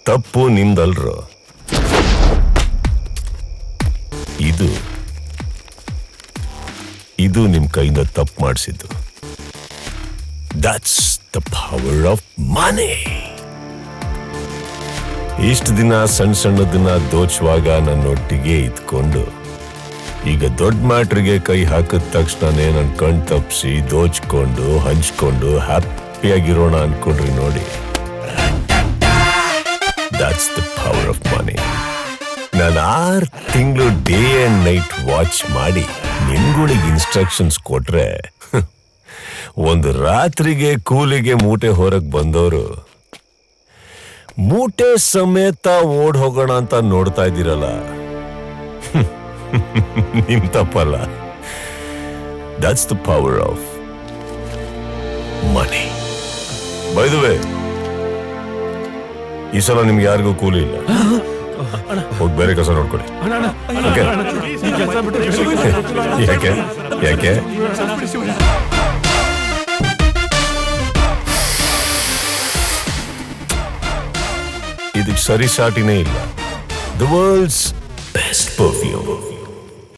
ತಪ್ಪು ನಿಮ್ದಲ್ರು ಇದು ಇದು ನಿಮ್ ಕೈಯಿಂದ ತಪ್ಪು ಮಾಡಿಸಿದ್ದು that's the power of money ಇಷ್ಟು ದಿನ ಸಣ್ಣ ಸಣ್ಣದನ್ನ ದೋಚುವಾಗ ನನ್ನೊಟ್ಟಿಗೆ ಇದ್ಕೊಂಡು ಈಗ ದೊಡ್ಡ ಮ್ಯಾಟ್ರಿಗೆ ಕೈ ಹಾಕಿದ ತಕ್ಷಣನೇ ನನ್ನ ಕಣ್ ತಪ್ಪಿಸಿ ದೋಚ್ಕೊಂಡು ಹಂಚ್ಕೊಂಡು ಹ್ಯಾಪಿಯಾಗಿರೋಣ ಅನ್ಕೊಂಡ್ರಿ ನೋಡಿ that's the power of money ನಾನು ಆರು ತಿಂಗಳು ಡೇ ಅಂಡ್ ನೈಟ್ ವಾಚ್ ಮಾಡಿ ನಿಮ್ಗಳಿಗೆ ಇನ್ಸ್ಟ್ರಕ್ಷನ್ಸ್ ಕೊಟ್ರೆ ಒಂದು ರಾತ್ರಿಗೆ ಕೂಲಿಗೆ ಮೂಟೆ ಹೊರಗ್ ಬಂದವರು ಮೂಟೆ ಸಮೇತ ಓಡ್ ಹೋಗೋಣ ಅಂತ ನೋಡ್ತಾ ಇದ್ದೀರಲ್ಲ ನಿಮ್ ತಪ್ಪಲ್ಲ that's the power of money by the way ಈ ಸಲ ನಿಮ್ಗೆ ಯಾರಿಗೂ ಕೂಲಿ ಇಲ್ಲ ಹೋಗಿ ಬೇರೆ ಕೆಲಸ ನೋಡ್ಕೊಳ್ಳಿ ಓಕೆ ಯಾಕೆ ಯಾಕೆ ಇದಕ್ಕೆ ಸರಿ ಸಾಟಿನೇ ಇಲ್ಲ ದ ವರ್ಲ್ಡ್ಸ್ ಬೆಸ್ಟ್ ಪರ್ಫ್ಯೂಮ್